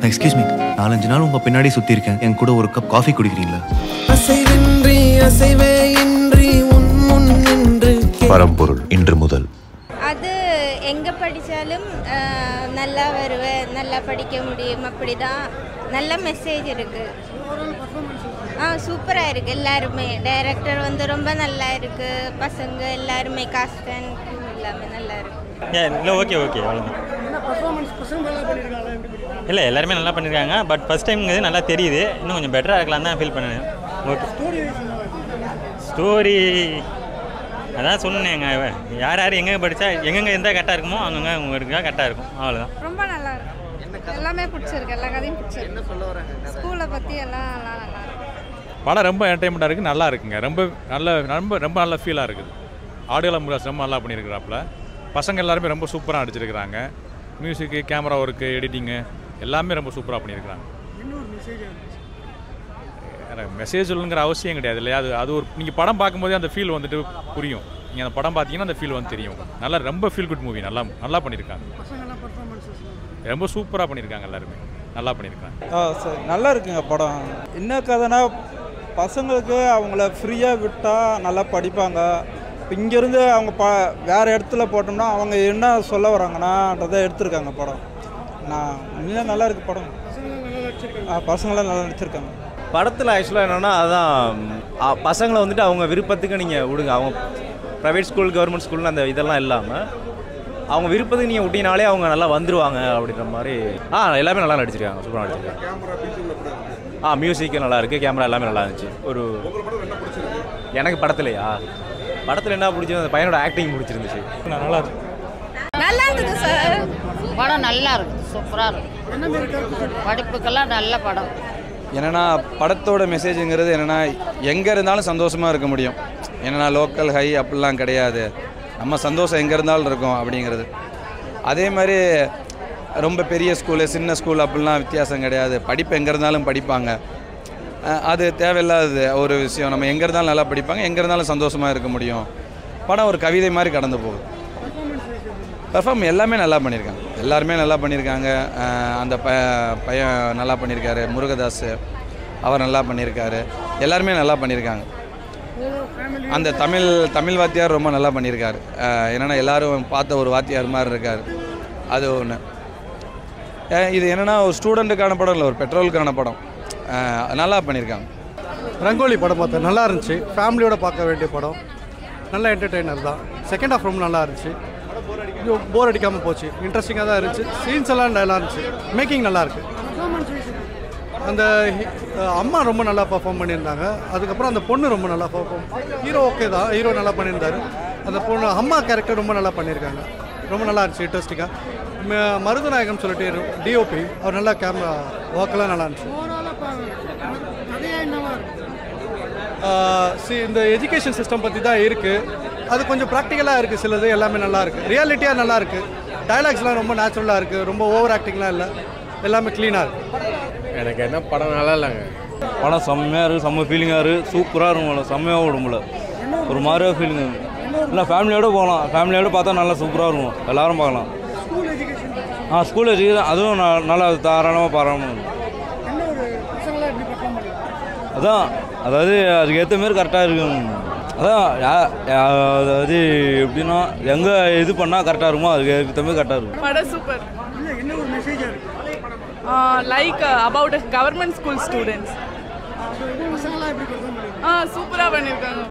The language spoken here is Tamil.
எக்ஸ்கியூஸ் மீ நாலஞ்சு நாள் உங்க பின்னாடி சுத்தி இருக்கேன் என் கூட ஒரு கப் காஃபி குடிக்கிறீங்களா அசைவின்றி அசைவே இன்றி உன் முன் நின்று பரம்பொருள் இன்று முதல் அது எங்கே படித்தாலும் நல்லா வருவேன் நல்லா படிக்க முடியும் அப்படி தான் நல்ல மெசேஜ் இருக்குது ஆ சூப்பராக இருக்குது எல்லாருமே டைரக்டர் வந்து ரொம்ப நல்லா இருக்குது பசங்க எல்லாருமே காஸ்டன் எல்லாமே நல்லா இருக்கு ஏன் இல்லை ஓகே ஓகே அவ்வளோதான் இல்லை எல்லாருமே நல்லா பண்ணியிருக்காங்க பட் ஃபஸ்ட் டைம்ங்கிறது நல்லா தெரியுது இன்னும் கொஞ்சம் பெட்டராக இருக்கலாம் தான் ஃபீல் பண்ணேன் ஓகே ஸ்டோரி அதான் சொன்னேங்க யார் யார் எங்கே படித்தா எங்கெங்கே எந்த கரெக்டாக இருக்குமோ அங்கங்கே அவங்க இருக்கா கரெக்டாக இருக்கும் அவ்வளோதான் ரொம்ப நல்லா இருக்கு எல்லாமே பிடிச்சிருக்கு எல்லா கதையும் பிடிச்சிருக்கு ஸ்கூலை பற்றி எல்லாம் நல்லா நல்லா இருக்கு படம் ரொம்ப என்டர்டைன்மெண்ட்டாக இருக்குது நல்லா இருக்குங்க ரொம்ப நல்ல ரொம்ப ரொம்ப நல்ல ஃபீலாக இருக்குது ஆடியோ முருகாஸ் ரொம்ப நல்லா பண்ணியிருக்கிறாப்புல பசங்க எல்லாருமே ரொம்ப சூப்பராக நடிச்சிருக்கிறாங்க மியூசிக்கு கேமரா ஒர்க்கு எடிட்டிங்கு எல்லாமே ரொம்ப சூப்பராக பண்ணியிருக்கிறாங்க எனக்கு மெசேஜ் சொல்லுங்கிற அவசியம் கிடையாது இல்லையா அது அது ஒரு நீங்கள் படம் பார்க்கும்போதே அந்த ஃபீல் வந்துட்டு புரியும் நீங்கள் அந்த படம் பார்த்தீங்கன்னா அந்த ஃபீல் வந்து தெரியும் நல்லா ரொம்ப ஃபீல் குட் மூவி நல்லா நல்லா பண்ணியிருக்காங்க ரொம்ப சூப்பராக பண்ணியிருக்காங்க எல்லாருமே நல்லா பண்ணியிருக்காங்க ஆ சரி நல்லா இருக்குங்க படம் என்ன கதைனா பசங்களுக்கு அவங்கள ஃப்ரீயாக விட்டால் நல்லா படிப்பாங்க இப்போ இங்கேருந்து அவங்க ப வேறு இடத்துல போட்டோம்னா அவங்க என்ன சொல்ல வராங்கன்னான்றதை எடுத்திருக்காங்க படம் நான் உண்மையாக நல்லா இருக்கு படம் ஆ பசங்களாம் நல்லா நடிச்சிருக்காங்க படத்தில் ஆக்சுவலாக என்னென்னா அதான் அ, பசங்களை வந்துட்டு அவங்க விருப்பத்துக்கு நீங்கள் விடுங்க அவங்க ப்ரைவேட் ஸ்கூல் கவர்மெண்ட் ஸ்கூல்னு அந்த இதெல்லாம் இல்லாமல் அவங்க விருப்பத்துக்கு நீங்கள் விட்டினாலே அவங்க நல்லா வந்துருவாங்க அப்படின்ற மாதிரி ஆ எல்லாமே நல்லா நடிச்சிருக்காங்க சூப்பராக நடிச்சிருக்காங்க ஆ மியூசிக் நல்லா இருக்குது கேமரா எல்லாமே நல்லா இருந்துச்சு ஒரு எனக்கு படத்துலையா படத்தில் என்ன பிடிச்சது அந்த பையனோட ஆக்டிங் பிடிச்சிருந்துச்சு நல்லா இருக்கு நல்லா இருந்தது சார் படம் நல்லா இருக்குது சூப்பராக இருக்கு படிப்புக்கெல்லாம் நல்ல படம் என்னென்னா படத்தோட மெசேஜுங்கிறது என்னென்னா எங்கே இருந்தாலும் சந்தோஷமாக இருக்க முடியும் என்னென்னா லோக்கல் ஹை அப்படிலாம் கிடையாது நம்ம சந்தோஷம் எங்கே இருந்தாலும் இருக்கும் அப்படிங்கிறது அதே மாதிரி ரொம்ப பெரிய ஸ்கூலு சின்ன ஸ்கூல் அப்படிலாம் வித்தியாசம் கிடையாது படிப்பு எங்கே இருந்தாலும் படிப்பாங்க அஹ் அது தேவையில்லாதது ஒரு விஷயம் நம்ம எங்கே இருந்தாலும் நல்லா படிப்பாங்க எங்கே இருந்தாலும் சந்தோஷமாக இருக்க முடியும் படம் ஒரு கவிதை மாதிரி கடந்து போகுது பெர்ஃபார்ம் எல்லாமே நல்லா பண்ணியிருக்காங்க எல்லாருமே நல்லா பண்ணியிருக்காங்க அஹ் அந்த ப பையன் நல்லா பண்ணியிருக்காரு முருகதாஸ் அவர் நல்லா பண்ணியிருக்காரு எல்லாருமே நல்லா பண்ணியிருக்காங்க அந்த தமிழ் தமிழ் வாத்தியார் ரொம்ப நல்லா பண்ணியிருக்காரு அஹ் என்னன்னா எல்லாரும் பார்த்த ஒரு வாத்தியார் மாதிரி இருக்கார் அது ஒன்று இது என்னென்னா ஒரு ஸ்டூடெண்ட்டுக்கான படம் இல்லை ஒரு பெட்ரோலுக்கான படம் அஹ் நல்லா பண்ணியிருக்காங்க ரங்கோலி படம் பார்த்தேன் நல்லா இருந்துச்சு ஃபேமிலியோட பார்க்க வேண்டிய படம் நல்ல என்டர்டெய்னர் தான் செகண்ட் ஹாஃப் ரொம்ப நல்லா இருந்துச்சு போர் அடிக்காமல் போச்சு இன்ட்ரெஸ்டிங்காக தான் இருந்துச்சு சீன்ஸ் எல்லாம் நல்லா இருந்துச்சு மேக்கிங் நல்லா இருக்கு அந்த ஹி- அஹ் அம்மா ரொம்ப நல்லா பர்ஃபார்ம் பண்ணியிருந்தாங்க அதுக்கப்புறம் அந்த பொண்ணு ரொம்ப நல்லா பர்ஃபார்ம் ஹீரோ ஓகே தான் ஹீரோ நல்லா பண்ணியிருந்தாரு அந்த பொண்ணு அம்மா கேரக்டர் ரொம்ப நல்லா பண்ணியிருக்காங்க ரொம்ப நல்லா இருந்துச்சு இன்ட்ரெஸ்டிங்காக மருதநாயகம் சொல்லிட்டு டிஓபி அவர் நல்லா கேமரா ஒர்க்கெல்லாம் நல்லா இருந்துச்சு சி இந்த எஜுகேஷன் சிஸ்டம் பற்றி தான் இருக்குது அது கொஞ்சம் ப்ராக்டிக்கலாக இருக்குது சிலது எல்லாமே நல்லா இருக்குது ரியாலிட்டியாக நல்லா இருக்குது டயலாக்ஸ்லாம் ரொம்ப நேச்சுரலாக இருக்குது ரொம்ப ஓவர் ஆக்டிங்லாம் இல்லை எல்லாமே க்ளீனாக இருக்குது எனக்கு என்ன படம் நல்லா இல்லைங்க படம் செம்மையாக இருக்குது செம்ம ஃபீலிங்காக இருக்குது சூப்பராக இருக்கும் செம்மையாக உடம்புல ஒரு மாதிரியாக ஃபீலிங் இல்லை ஃபேமிலியோடு போகலாம் ஃபேமிலியோடு பார்த்தா நல்லா சூப்பராக இருக்கும் எல்லாரும் பார்க்கலாம் ஆ ஸ்கூல் எஜுகேஷன் அதுவும் ந- நல்லா தாராளமாக பாராமல் அதான் அதாவது அதுக்கு ஏற்ற மாரி கரெக்டாக இருக்கும் அதான் யா- யா- அதாவது எப்படின்னா எங்கே இது பண்ணால் கரெக்டாக இருக்குமோ அதுக்கு ஏற்ற மாதிரி கரெக்டாக இருக்கும் படம் super like about government school students ஆ சூப்பராக பண்ணியிருக்காங்க